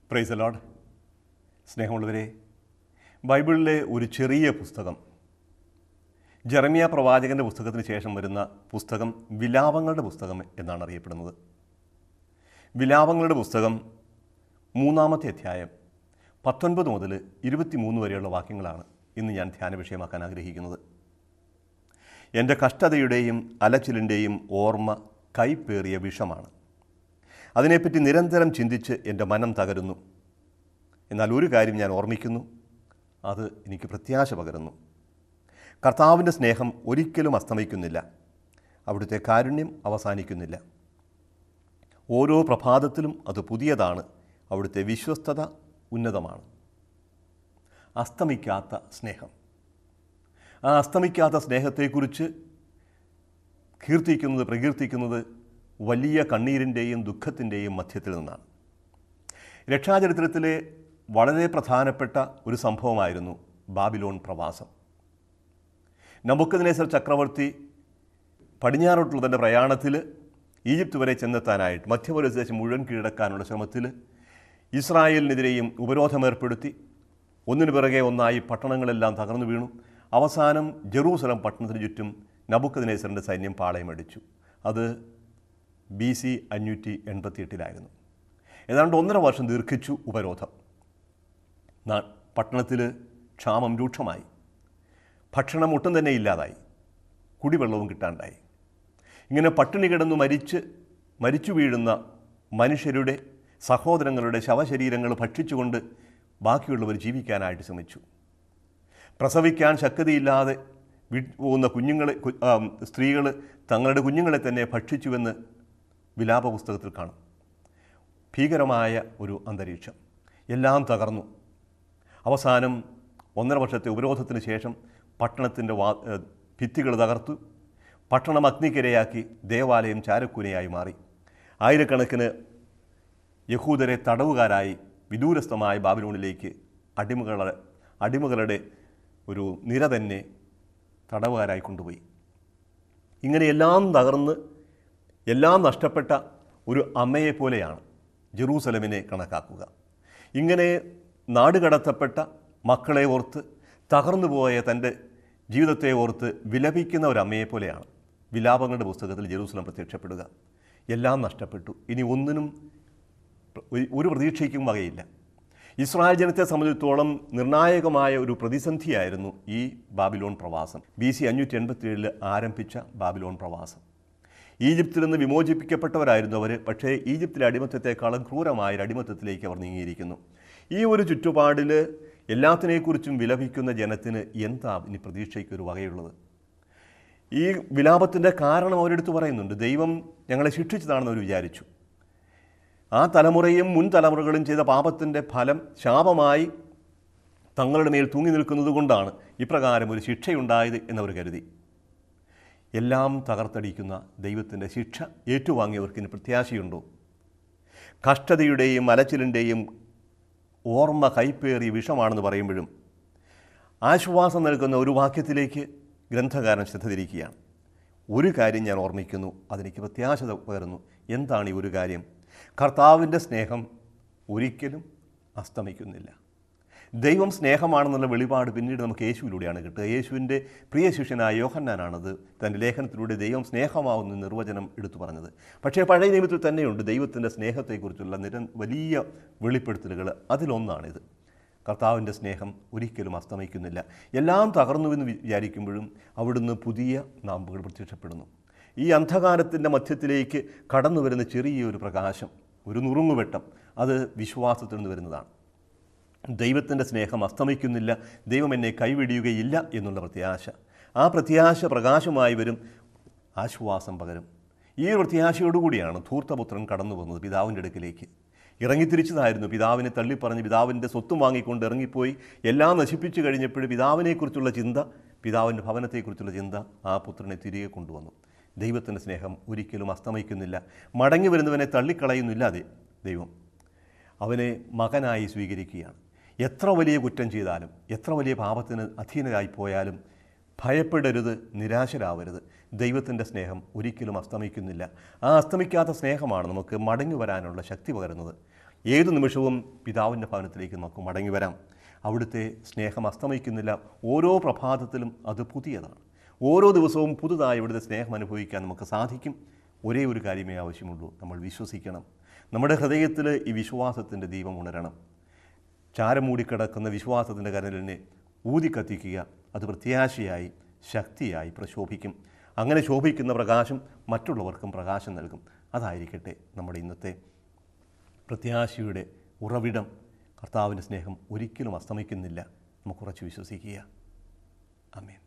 price load സ്നേഹമുള്ളവരെ ബൈബിളിലെ ഒരു ചെറിയ പുസ്തകം ജെറമിയ പ്രവാചകൻ്റെ പുസ്തകത്തിന് ശേഷം വരുന്ന പുസ്തകം വിലാപങ്ങളുടെ പുസ്തകം എന്നാണ് അറിയപ്പെടുന്നത് വിലാപങ്ങളുടെ പുസ്തകം മൂന്നാമത്തെ അധ്യായം പത്തൊൻപത് മുതൽ ഇരുപത്തിമൂന്ന് വരെയുള്ള വാക്യങ്ങളാണ് ഇന്ന് ഞാൻ ധ്യാന വിഷയമാക്കാൻ ആഗ്രഹിക്കുന്നത് എൻ്റെ കഷ്ടതയുടെയും അലച്ചിലിൻ്റെയും ഓർമ്മ കൈപ്പേറിയ വിഷമാണ് അതിനെപ്പറ്റി നിരന്തരം ചിന്തിച്ച് എൻ്റെ മനം തകരുന്നു എന്നാൽ ഒരു കാര്യം ഞാൻ ഓർമ്മിക്കുന്നു അത് എനിക്ക് പ്രത്യാശ പകരുന്നു കർത്താവിൻ്റെ സ്നേഹം ഒരിക്കലും അസ്തമിക്കുന്നില്ല അവിടുത്തെ കാരുണ്യം അവസാനിക്കുന്നില്ല ഓരോ പ്രഭാതത്തിലും അത് പുതിയതാണ് അവിടുത്തെ വിശ്വസ്തത ഉന്നതമാണ് അസ്തമിക്കാത്ത സ്നേഹം ആ അസ്തമിക്കാത്ത സ്നേഹത്തെക്കുറിച്ച് കീർത്തിക്കുന്നത് പ്രകീർത്തിക്കുന്നത് വലിയ കണ്ണീരിൻ്റെയും ദുഃഖത്തിൻ്റെയും മധ്യത്തിൽ നിന്നാണ് രക്ഷാചരിത്രത്തിലെ വളരെ പ്രധാനപ്പെട്ട ഒരു സംഭവമായിരുന്നു ബാബിലോൺ പ്രവാസം നബുക്കദ്നേസർ ചക്രവർത്തി പടിഞ്ഞാറോട്ടുള്ള തൻ്റെ പ്രയാണത്തിൽ ഈജിപ്ത് വരെ ചെന്നെത്താനായിട്ട് മധ്യപ്രദേശം മുഴുവൻ കീഴടക്കാനുള്ള ശ്രമത്തിൽ ഇസ്രായേലിനെതിരെയും ഉപരോധം ഏർപ്പെടുത്തി ഒന്നിനു പിറകെ ഒന്നായി പട്ടണങ്ങളെല്ലാം തകർന്നു വീണു അവസാനം ജെറൂസലം പട്ടണത്തിന് ചുറ്റും നബുക്കദ്നേസറിൻ്റെ സൈന്യം പാളയമടിച്ചു അത് ബി സി അഞ്ഞൂറ്റി എൺപത്തിയെട്ടിലായിരുന്നു ഏതാണ്ട് ഒന്നര വർഷം ദീർഘിച്ചു ഉപരോധം നാ പട്ടണത്തിൽ ക്ഷാമം രൂക്ഷമായി ഭക്ഷണം ഒട്ടും തന്നെ ഇല്ലാതായി കുടിവെള്ളവും കിട്ടാണ്ടായി ഇങ്ങനെ പട്ടിണി കിടന്നു മരിച്ച് മരിച്ചു വീഴുന്ന മനുഷ്യരുടെ സഹോദരങ്ങളുടെ ശവശരീരങ്ങൾ ഭക്ഷിച്ചുകൊണ്ട് ബാക്കിയുള്ളവർ ജീവിക്കാനായിട്ട് ശ്രമിച്ചു പ്രസവിക്കാൻ ശക്തിയില്ലാതെ വി പോകുന്ന കുഞ്ഞുങ്ങളെ സ്ത്രീകൾ തങ്ങളുടെ കുഞ്ഞുങ്ങളെ തന്നെ ഭക്ഷിച്ചുവെന്ന് വിലാപ പുസ്തകത്തിൽ കാണും ഭീകരമായ ഒരു അന്തരീക്ഷം എല്ലാം തകർന്നു അവസാനം ഒന്നര വർഷത്തെ ഉപരോധത്തിന് ശേഷം പട്ടണത്തിൻ്റെ വാ ഭിത്തികൾ തകർത്തു പട്ടണം അഗ്നിക്കിരയാക്കി ദേവാലയം ചാരക്കൂനയായി മാറി ആയിരക്കണക്കിന് യഹൂദരെ തടവുകാരായി വിദൂരസ്ഥമായ ബാബിലോണിലേക്ക് അടിമകളെ അടിമകളുടെ ഒരു നിര തന്നെ തടവുകാരായി കൊണ്ടുപോയി ഇങ്ങനെ എല്ലാം തകർന്ന് എല്ലാം നഷ്ടപ്പെട്ട ഒരു അമ്മയെ പോലെയാണ് ജെറൂസലമിനെ കണക്കാക്കുക ഇങ്ങനെ നാടുകടത്തപ്പെട്ട മക്കളെ ഓർത്ത് തകർന്നു പോയ തൻ്റെ ജീവിതത്തെ ഓർത്ത് വിലപിക്കുന്ന ഒരു അമ്മയെ പോലെയാണ് വിലാപങ്ങളുടെ പുസ്തകത്തിൽ ജെറൂസലം പ്രത്യക്ഷപ്പെടുക എല്ലാം നഷ്ടപ്പെട്ടു ഇനി ഒന്നിനും ഒരു പ്രതീക്ഷയ്ക്കും വകയില്ല ഇസ്രായേൽ ജനത്തെ സംബന്ധിച്ചിടത്തോളം നിർണായകമായ ഒരു പ്രതിസന്ധിയായിരുന്നു ഈ ബാബിലോൺ പ്രവാസം ബി സി അഞ്ഞൂറ്റി എൺപത്തിയേഴിൽ ആരംഭിച്ച ബാബിലോൺ പ്രവാസം ഈജിപ്തിൽ നിന്ന് വിമോചിപ്പിക്കപ്പെട്ടവരായിരുന്നു അവർ പക്ഷേ ഈജിപ്തിലെ അടിമത്തത്തെക്കാളും ക്രൂരമായ ഒരു അടിമത്തത്തിലേക്ക് അവർ നീങ്ങിയിരിക്കുന്നു ഈ ഒരു ചുറ്റുപാടിൽ എല്ലാത്തിനെക്കുറിച്ചും വിലപിക്കുന്ന ജനത്തിന് എന്താ ഇനി പ്രതീക്ഷയ്ക്ക് ഒരു വകയുള്ളത് ഈ വിലാപത്തിൻ്റെ കാരണം അവരെടുത്ത് പറയുന്നുണ്ട് ദൈവം ഞങ്ങളെ ശിക്ഷിച്ചതാണെന്ന് അവർ വിചാരിച്ചു ആ തലമുറയും മുൻ തലമുറകളും ചെയ്ത പാപത്തിൻ്റെ ഫലം ശാപമായി തങ്ങളുടെ മേൽ തൂങ്ങി നിൽക്കുന്നത് കൊണ്ടാണ് ഇപ്രകാരം ഒരു ശിക്ഷയുണ്ടായത് എന്നവർ കരുതി എല്ലാം തകർത്തടിക്കുന്ന ദൈവത്തിൻ്റെ ശിക്ഷ ഏറ്റുവാങ്ങിയവർക്ക് ഇനി പ്രത്യാശയുണ്ടോ കഷ്ടതയുടെയും അലച്ചിലിൻ്റെയും ഓർമ്മ കൈപ്പേറിയ വിഷമാണെന്ന് പറയുമ്പോഴും ആശ്വാസം നൽകുന്ന ഒരു വാക്യത്തിലേക്ക് ഗ്രന്ഥകാരൻ ശ്രദ്ധ തിരിക്കുകയാണ് ഒരു കാര്യം ഞാൻ ഓർമ്മിക്കുന്നു അതെനിക്ക് പ്രത്യാശ പകരുന്നു എന്താണ് ഈ ഒരു കാര്യം കർത്താവിൻ്റെ സ്നേഹം ഒരിക്കലും അസ്തമിക്കുന്നില്ല ദൈവം സ്നേഹമാണെന്നുള്ള വെളിപാട് പിന്നീട് നമുക്ക് യേശുവിലൂടെയാണ് കിട്ടുക യേശുവിൻ്റെ പ്രിയ ശിഷ്യനായ യോഹന്നാനാണത് തൻ്റെ ലേഖനത്തിലൂടെ ദൈവം സ്നേഹമാവുന്ന നിർവചനം എടുത്തു പറഞ്ഞത് പക്ഷേ പഴയ നിയമത്തിൽ തന്നെയുണ്ട് ദൈവത്തിൻ്റെ സ്നേഹത്തെക്കുറിച്ചുള്ള നിര വലിയ വെളിപ്പെടുത്തലുകൾ അതിലൊന്നാണിത് കർത്താവിൻ്റെ സ്നേഹം ഒരിക്കലും അസ്തമിക്കുന്നില്ല എല്ലാം തകർന്നുവെന്ന് വിചാരിക്കുമ്പോഴും അവിടുന്ന് പുതിയ നാമ്പുകൾ പ്രത്യക്ഷപ്പെടുന്നു ഈ അന്ധകാരത്തിൻ്റെ മധ്യത്തിലേക്ക് കടന്നു വരുന്ന ചെറിയൊരു പ്രകാശം ഒരു നുറുങ്ങുവെട്ടം അത് വിശ്വാസത്തിൽ നിന്ന് വരുന്നതാണ് ദൈവത്തിൻ്റെ സ്നേഹം അസ്തമിക്കുന്നില്ല ദൈവം എന്നെ കൈവിടിയുകയില്ല എന്നുള്ള പ്രത്യാശ ആ പ്രത്യാശ പ്രകാശമായി വരും ആശ്വാസം പകരും ഈ പ്രത്യാശയോടുകൂടിയാണ് ധൂർത്തപുത്രൻ കടന്നു വന്നത് പിതാവിൻ്റെ അടുക്കിലേക്ക് ഇറങ്ങിത്തിരിച്ചതായിരുന്നു പിതാവിനെ തള്ളിപ്പറഞ്ഞ് പിതാവിൻ്റെ സ്വത്തും വാങ്ങിക്കൊണ്ട് ഇറങ്ങിപ്പോയി എല്ലാം നശിപ്പിച്ചു കഴിഞ്ഞപ്പോഴും പിതാവിനെക്കുറിച്ചുള്ള ചിന്ത പിതാവിൻ്റെ ഭവനത്തെക്കുറിച്ചുള്ള ചിന്ത ആ പുത്രനെ തിരികെ കൊണ്ടുവന്നു ദൈവത്തിൻ്റെ സ്നേഹം ഒരിക്കലും അസ്തമിക്കുന്നില്ല മടങ്ങി വരുന്നവനെ തള്ളിക്കളയുന്നില്ല അതെ ദൈവം അവനെ മകനായി സ്വീകരിക്കുകയാണ് എത്ര വലിയ കുറ്റം ചെയ്താലും എത്ര വലിയ പാപത്തിന് അധീനരായി പോയാലും ഭയപ്പെടരുത് നിരാശരാവരുത് ദൈവത്തിൻ്റെ സ്നേഹം ഒരിക്കലും അസ്തമിക്കുന്നില്ല ആ അസ്തമിക്കാത്ത സ്നേഹമാണ് നമുക്ക് മടങ്ങി വരാനുള്ള ശക്തി പകരുന്നത് ഏതു നിമിഷവും പിതാവിൻ്റെ ഭവനത്തിലേക്ക് നമുക്ക് മടങ്ങി വരാം അവിടുത്തെ സ്നേഹം അസ്തമിക്കുന്നില്ല ഓരോ പ്രഭാതത്തിലും അത് പുതിയതാണ് ഓരോ ദിവസവും പുതുതായി ഇവിടുത്തെ സ്നേഹം അനുഭവിക്കാൻ നമുക്ക് സാധിക്കും ഒരേ ഒരു കാര്യമേ ആവശ്യമുള്ളൂ നമ്മൾ വിശ്വസിക്കണം നമ്മുടെ ഹൃദയത്തിൽ ഈ വിശ്വാസത്തിൻ്റെ ദീപം ഉണരണം ചാരം മൂടിക്കിടക്കുന്ന വിശ്വാസത്തിൻ്റെ കരലിനെ ഊതിക്കത്തിക്കുക അത് പ്രത്യാശയായി ശക്തിയായി പ്രശോഭിക്കും അങ്ങനെ ശോഭിക്കുന്ന പ്രകാശം മറ്റുള്ളവർക്കും പ്രകാശം നൽകും അതായിരിക്കട്ടെ നമ്മുടെ ഇന്നത്തെ പ്രത്യാശയുടെ ഉറവിടം കർത്താവിൻ്റെ സ്നേഹം ഒരിക്കലും അസ്തമിക്കുന്നില്ല നമുക്ക് ഉറച്ചു വിശ്വസിക്കുക അമേൻ